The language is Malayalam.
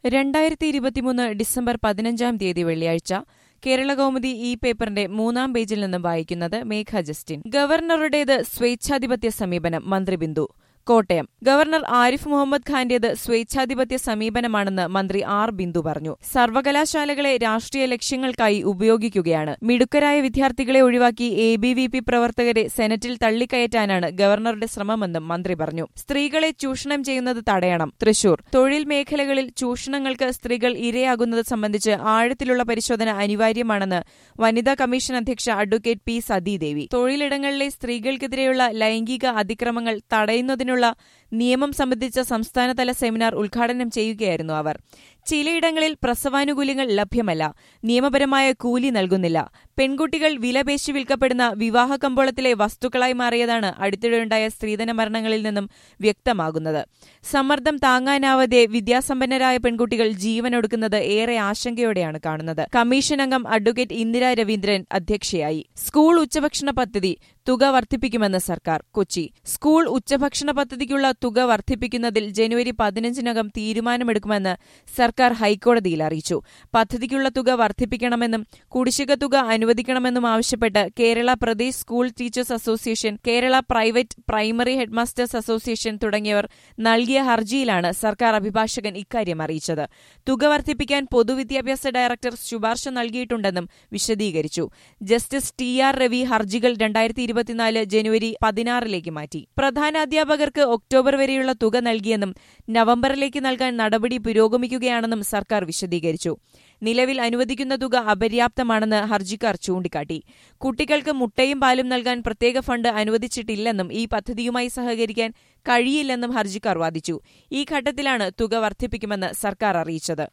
രണ്ടായിരത്തി ഇരുപത്തിമൂന്ന് ഡിസംബർ പതിനഞ്ചാം തീയതി വെള്ളിയാഴ്ച കേരളകൗമുദി ഈ പേപ്പറിന്റെ മൂന്നാം പേജിൽ നിന്നും വായിക്കുന്നത് മേഘ ജസ്റ്റിൻ ഗവർണറുടേത് സ്വേച്ഛാധിപത്യ സമീപനം മന്ത്രി ബിന്ദു കോട്ടയം ഗവർണർ ആരിഫ് മുഹമ്മദ് ഖാന്റേത് സ്വേച്ഛാധിപത്യ സമീപനമാണെന്ന് മന്ത്രി ആർ ബിന്ദു പറഞ്ഞു സർവകലാശാലകളെ രാഷ്ട്രീയ ലക്ഷ്യങ്ങൾക്കായി ഉപയോഗിക്കുകയാണ് മിടുക്കരായ വിദ്യാർത്ഥികളെ ഒഴിവാക്കി എ ബി വി പി പ്രവർത്തകരെ സെനറ്റിൽ തള്ളിക്കയറ്റാനാണ് ഗവർണറുടെ ശ്രമമെന്നും മന്ത്രി പറഞ്ഞു സ്ത്രീകളെ ചൂഷണം ചെയ്യുന്നത് തടയണം തൃശൂർ തൊഴിൽ മേഖലകളിൽ ചൂഷണങ്ങൾക്ക് സ്ത്രീകൾ ഇരയാകുന്നത് സംബന്ധിച്ച് ആഴത്തിലുള്ള പരിശോധന അനിവാര്യമാണെന്ന് വനിതാ കമ്മീഷൻ അധ്യക്ഷ അഡ്വക്കേറ്റ് പി സതീദേവി തൊഴിലിടങ്ങളിലെ സ്ത്രീകൾക്കെതിരെയുള്ള ലൈംഗിക അതിക്രമങ്ങൾ തടയുന്നതിനുള്ള നിയമം സംബന്ധിച്ച സംസ്ഥാനതല സെമിനാർ ഉദ്ഘാടനം ചെയ്യുകയായിരുന്നു അവർ ചിലയിടങ്ങളിൽ പ്രസവാനുകൂല്യങ്ങൾ ലഭ്യമല്ല നിയമപരമായ കൂലി നൽകുന്നില്ല പെൺകുട്ടികൾ വിലപേശി വിൽക്കപ്പെടുന്ന വിവാഹ കമ്പോളത്തിലെ വസ്തുക്കളായി മാറിയതാണ് അടുത്തിടെയുണ്ടായ സ്ത്രീധന മരണങ്ങളിൽ നിന്നും വ്യക്തമാകുന്നത് സമ്മർദ്ദം താങ്ങാനാവാതെ വിദ്യാസമ്പന്നരായ പെൺകുട്ടികൾ ജീവനൊടുക്കുന്നത് ഏറെ ആശങ്കയോടെയാണ് കാണുന്നത് കമ്മീഷൻ അംഗം അഡ്വക്കേറ്റ് ഇന്ദിര രവീന്ദ്രൻ അധ്യക്ഷയായി സ്കൂൾ ഉച്ചഭക്ഷണ പദ്ധതി തുക വർദ്ധിപ്പിക്കുമെന്ന് സർക്കാർ കൊച്ചി സ്കൂൾ ഉച്ചഭക്ഷണ പദ്ധതിക്കുള്ള തുക വർദ്ധിപ്പിക്കുന്നതിൽ ജനുവരി പതിനഞ്ചിനകം തീരുമാനമെടുക്കുമെന്ന് സർക്കാർ ഹൈക്കോടതിയിൽ അറിയിച്ചു പദ്ധതിക്കുള്ള തുക വർദ്ധിപ്പിക്കണമെന്നും കുടിശ്ശിക തുക അനുവദിക്കണമെന്നും ആവശ്യപ്പെട്ട് Kerala Pradesh school teachers association Kerala private primary headmasters association തുടങ്ങിയവർ നൽകിയ ഹർജിയിലാണ് സർക്കാർ അഭിഭാഷകൻ ഇക്കാര്യം അറിയിച്ചത് തുക വർദ്ധിപ്പിക്കാൻ പൊതുവിദ്യാഭ്യാസ ഡയറക്ടർ ശുപാർശ നൽകിയിട്ടുണ്ടെന്നും വിശദീകരിച്ചു ജസ്റ്റിസ് ടി ആർ രവി ഹർജികൾ രണ്ടായിരത്തി ഇരുപത്തിനാല് ജനുവരി പതിനാറിലേക്ക് മാറ്റി പ്രധാനാധ്യാപകർക്ക് ഒക്ടോബർ വരെയുള്ള തുക നൽകിയെന്നും നവംബറിലേക്ക് നൽകാൻ നടപടി പുരോഗമിക്കുകയാണെന്നും സർക്കാർ വിശദീകരിച്ചു നിലവിൽ അനുവദിക്കുന്ന തുക അപര്യാപ്തമാണെന്ന് ഹർജിക്കാർ ചൂണ്ടിക്കാട്ടി കുട്ടികൾക്ക് മുട്ടയും പാലും നൽകാൻ പ്രത്യേക ഫണ്ട് അനുവദിച്ചിട്ടില്ലെന്നും ഈ പദ്ധതിയുമായി സഹകരിക്കാൻ കഴിയില്ലെന്നും ഹർജിക്കാർ വാദിച്ചു ഈ ഘട്ടത്തിലാണ് തുക വർദ്ധിപ്പിക്കുമെന്ന് സർക്കാർ അറിയിച്ചത്